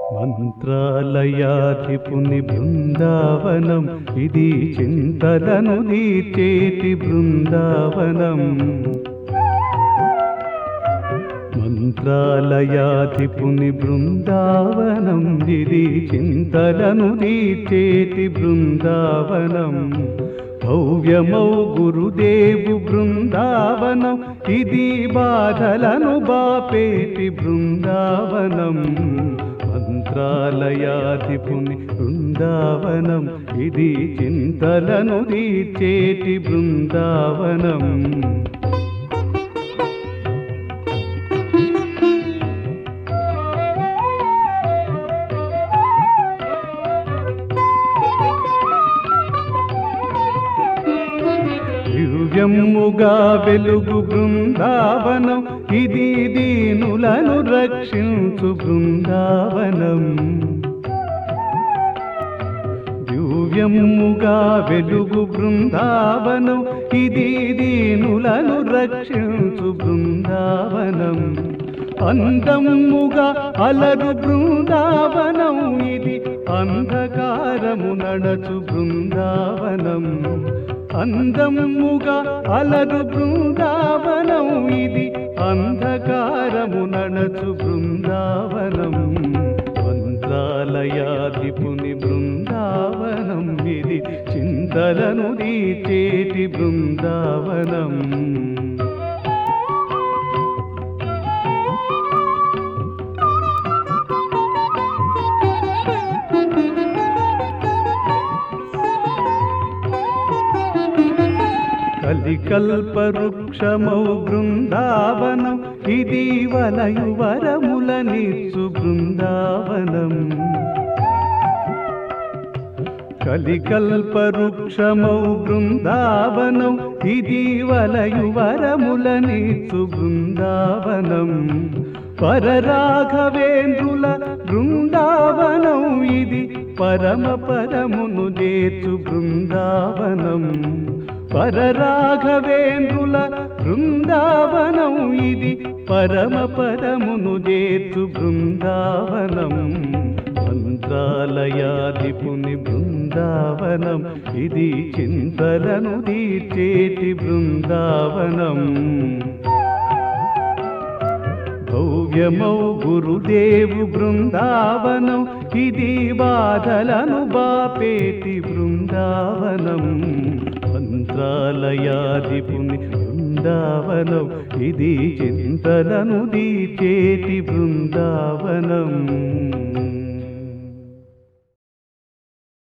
మంత్రాలయాధిపుని బృందావనం ఇది చింతలను తీర్చేటి బృందావనం మంత్రాలయాధిపుని బృందావనం ఇది చింతలను తీర్చేటి బృందావనం భవ్యమౌ గురుదేవు బృందావనం ఇది బాధలను బాపేటి బృందావనం మంత్రాలయాధిపుని బృందావనం ఇది చింతలను తీర్చేటి బృందావనం దివ్యముగా వెలుగు బృందావనం ఇది దీనులను రక్షించు బృందావనం దివ్యముగా వెలుగు బృందావనం ఇది దీనులను రక్షించు బృందావనం అందముగా అలరు బృందావనం ఇది అంధకారము నడచు బృందావనం అందముగా అలరు బృందావనం ఇది అంధకారము నడచు బృందావనం మంత్రాలయాధిపుని బృందావనం ఇది చింతలను తీర్చేటి బృందావనం కలికల్పవృక్షమౌ బృందావనం ఇది వలయు వరములనిచ్చు బృందావనం కలికల్పవృక్షమౌ బృందావనం ఇది వలయు వరములనిచ్చు బృందావనం పరరాఘవేంద్రుల బృందావనం ఇది పరమ పరమును చేర్చు బృందావనం పరరాఘవేంద్రుల బృందావనం ఇది పరమ పరమును చేర్చు బృందావనం మంత్రాలయాధిపుని బృందావనం ఇది చింతలను తీర్చేటి బృందావనం భవ్యమౌ గురుదేవు బృందావనం ఇది బాధలను బాపేటి బృందావనం మంత్రాలయాధిపుని బృందావనం ఇది చింతలను దీచేటి బృందావనం